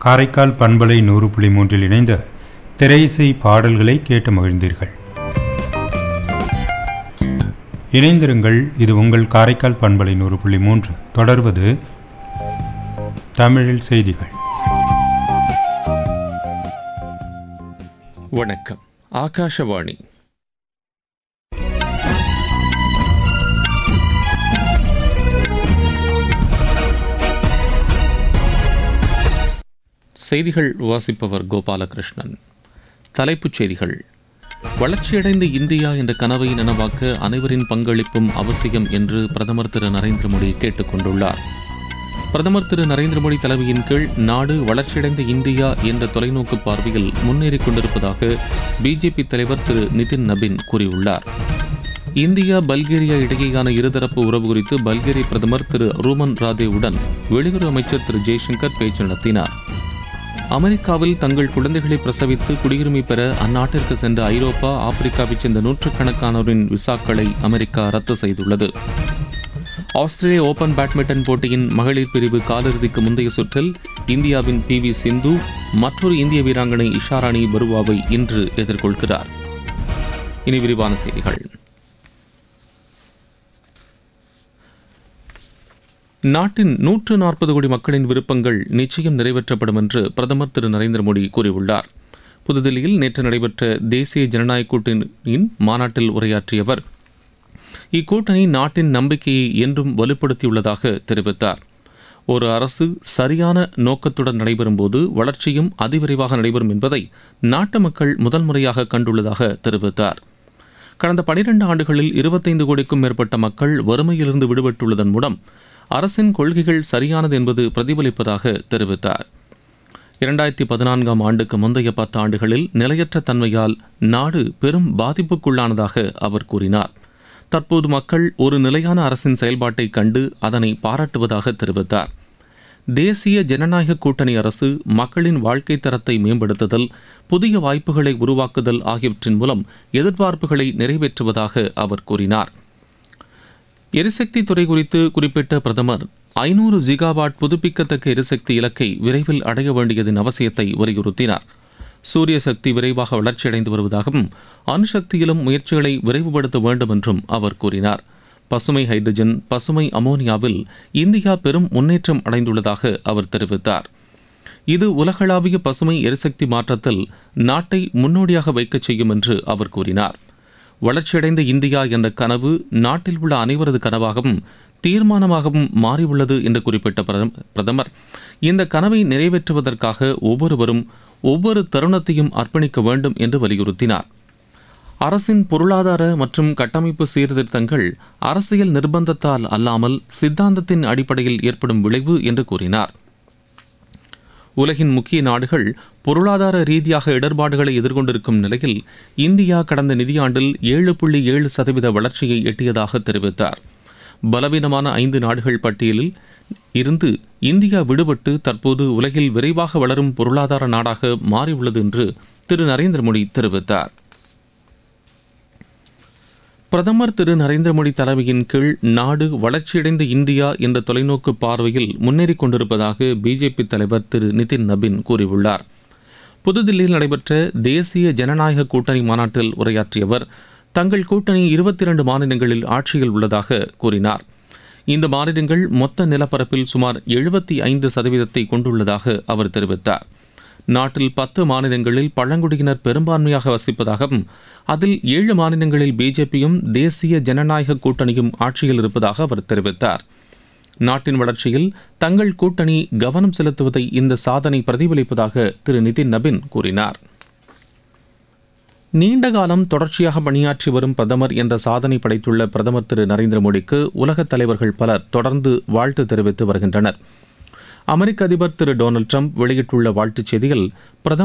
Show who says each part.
Speaker 1: காரைக்கால் பண்பலை நூறு புள்ளி மூன்றில் இணைந்த திரையிசை பாடல்களை கேட்டு மகிழ்ந்தீர்கள் இணைந்திருங்கள் இது உங்கள் காரைக்கால் பண்பலை நூறு புள்ளி மூன்று தொடர்வது தமிழில் செய்திகள்
Speaker 2: வணக்கம் ஆகாஷவாணி செய்திகள் வாசிப்பவர் கோபாலகிருஷ்ணன் தலைப்புச் செய்திகள் வளர்ச்சியடைந்த இந்தியா என்ற கனவை நனவாக்க அனைவரின் பங்களிப்பும் அவசியம் என்று பிரதமர் திரு நரேந்திர மோடி கேட்டுக் கொண்டுள்ளார் பிரதமர் திரு நரேந்திர மோடி தலைமையின் கீழ் நாடு வளர்ச்சியடைந்த இந்தியா என்ற தொலைநோக்கு பார்வையில் முன்னேறிக் கொண்டிருப்பதாக பிஜேபி தலைவர் திரு நிதின் நபின் கூறியுள்ளார் இந்தியா பல்கேரியா இடையேயான இருதரப்பு உறவு குறித்து பல்கேரிய பிரதமர் திரு ரூமன் ராதேவுடன் வெளியுறவு அமைச்சர் திரு ஜெய்சங்கர் பேச்சு நடத்தினார் அமெரிக்காவில் தங்கள் குழந்தைகளை பிரசவித்து குடியுரிமை பெற அந்நாட்டிற்கு சென்ற ஐரோப்பா ஆப்பிரிக்காவைச் சேர்ந்த நூற்றுக்கணக்கானோரின் விசாக்களை அமெரிக்கா ரத்து செய்துள்ளது ஆஸ்திரேலிய ஓபன் பேட்மிண்டன் போட்டியின் மகளிர் பிரிவு காலிறுதிக்கு முந்தைய சுற்றில் இந்தியாவின் பி வி சிந்து மற்றொரு இந்திய வீராங்கனை இஷாராணி பருவாவை இன்று எதிர்கொள்கிறார் இனி விரிவான செய்திகள் நாட்டின் நூற்று நாற்பது கோடி மக்களின் விருப்பங்கள் நிச்சயம் நிறைவேற்றப்படும் என்று பிரதமர் திரு நரேந்திர மோடி கூறியுள்ளார் புதுதில்லியில் நேற்று நடைபெற்ற தேசிய ஜனநாயக கூட்டணியின் மாநாட்டில் உரையாற்றிய அவர் இக்கூட்டணி நாட்டின் நம்பிக்கையை என்றும் வலுப்படுத்தியுள்ளதாக தெரிவித்தார் ஒரு அரசு சரியான நோக்கத்துடன் நடைபெறும்போது வளர்ச்சியும் அதிவிரைவாக நடைபெறும் என்பதை நாட்டு மக்கள் முதல் முறையாக கண்டுள்ளதாக தெரிவித்தார் கடந்த பனிரெண்டு ஆண்டுகளில் இருபத்தைந்து கோடிக்கும் மேற்பட்ட மக்கள் வறுமையிலிருந்து விடுபட்டுள்ளதன் மூலம் அரசின் கொள்கைகள் சரியானது என்பது பிரதிபலிப்பதாக தெரிவித்தார் இரண்டாயிரத்தி பதினான்காம் ஆண்டுக்கு முந்தைய பத்து ஆண்டுகளில் நிலையற்ற தன்மையால் நாடு பெரும் பாதிப்புக்குள்ளானதாக அவர் கூறினார் தற்போது மக்கள் ஒரு நிலையான அரசின் செயல்பாட்டை கண்டு அதனை பாராட்டுவதாக தெரிவித்தார் தேசிய ஜனநாயக கூட்டணி அரசு மக்களின் வாழ்க்கை தரத்தை மேம்படுத்துதல் புதிய வாய்ப்புகளை உருவாக்குதல் ஆகியவற்றின் மூலம் எதிர்பார்ப்புகளை நிறைவேற்றுவதாக அவர் கூறினார் எரிசக்தி துறை குறித்து குறிப்பிட்ட பிரதமர் ஐநூறு ஜிகாவாட் புதுப்பிக்கத்தக்க எரிசக்தி இலக்கை விரைவில் அடைய வேண்டியதன் அவசியத்தை வலியுறுத்தினார் சூரிய சக்தி விரைவாக வளர்ச்சியடைந்து வருவதாகவும் அணுசக்தியிலும் முயற்சிகளை விரைவுபடுத்த வேண்டும் என்றும் அவர் கூறினார் பசுமை ஹைட்ரஜன் பசுமை அமோனியாவில் இந்தியா பெரும் முன்னேற்றம் அடைந்துள்ளதாக அவர் தெரிவித்தார் இது உலகளாவிய பசுமை எரிசக்தி மாற்றத்தில் நாட்டை முன்னோடியாக வைக்கச் செய்யும் என்று அவர் கூறினார் வளர்ச்சியடைந்த இந்தியா என்ற கனவு நாட்டில் உள்ள அனைவரது கனவாகவும் தீர்மானமாகவும் மாறியுள்ளது என்று குறிப்பிட்ட பிரதம- பிரதமர் இந்த கனவை நிறைவேற்றுவதற்காக ஒவ்வொருவரும் ஒவ்வொரு தருணத்தையும் அர்ப்பணிக்க வேண்டும் என்று வலியுறுத்தினார் அரசின் பொருளாதார மற்றும் கட்டமைப்பு சீர்திருத்தங்கள் அரசியல் நிர்பந்தத்தால் அல்லாமல் சித்தாந்தத்தின் அடிப்படையில் ஏற்படும் விளைவு என்று கூறினார் உலகின் முக்கிய நாடுகள் பொருளாதார ரீதியாக இடர்பாடுகளை எதிர்கொண்டிருக்கும் நிலையில் இந்தியா கடந்த நிதியாண்டில் ஏழு புள்ளி ஏழு சதவீத வளர்ச்சியை எட்டியதாக தெரிவித்தார் பலவீனமான ஐந்து நாடுகள் பட்டியலில் இருந்து இந்தியா விடுபட்டு தற்போது உலகில் விரைவாக வளரும் பொருளாதார நாடாக மாறியுள்ளது என்று திரு நரேந்திர மோடி தெரிவித்தார் பிரதமர் திரு நரேந்திர மோடி தலைமையின் கீழ் நாடு வளர்ச்சியடைந்த இந்தியா என்ற தொலைநோக்கு பார்வையில் முன்னேறிக் கொண்டிருப்பதாக பிஜேபி தலைவர் திரு நிதின் நபின் கூறியுள்ளார் புதுதில்லியில் நடைபெற்ற தேசிய ஜனநாயக கூட்டணி மாநாட்டில் உரையாற்றிய அவர் தங்கள் கூட்டணி இருபத்தி இரண்டு மாநிலங்களில் ஆட்சியில் உள்ளதாக கூறினார் இந்த மாநிலங்கள் மொத்த நிலப்பரப்பில் சுமார் எழுபத்தி ஐந்து சதவீதத்தை கொண்டுள்ளதாக அவர் தெரிவித்தார் நாட்டில் பத்து மாநிலங்களில் பழங்குடியினர் பெரும்பான்மையாக வசிப்பதாகவும் அதில் ஏழு மாநிலங்களில் பிஜேபியும் தேசிய ஜனநாயக கூட்டணியும் ஆட்சியில் இருப்பதாக அவர் தெரிவித்தார் நாட்டின் வளர்ச்சியில் தங்கள் கூட்டணி கவனம் செலுத்துவதை இந்த சாதனை பிரதிபலிப்பதாக திரு நிதின் நபின் கூறினார் நீண்ட காலம் தொடர்ச்சியாக பணியாற்றி வரும் பிரதமர் என்ற சாதனை படைத்துள்ள பிரதமர் திரு நரேந்திர மோடிக்கு உலகத் தலைவர்கள் பலர் தொடர்ந்து வாழ்த்து தெரிவித்து வருகின்றனர் அமெரிக்க அதிபர் திரு டொனால்ட் ட்ரம்ப் வெளியிட்டுள்ள வாழ்த்துச் செய்தியில் பிரதமர்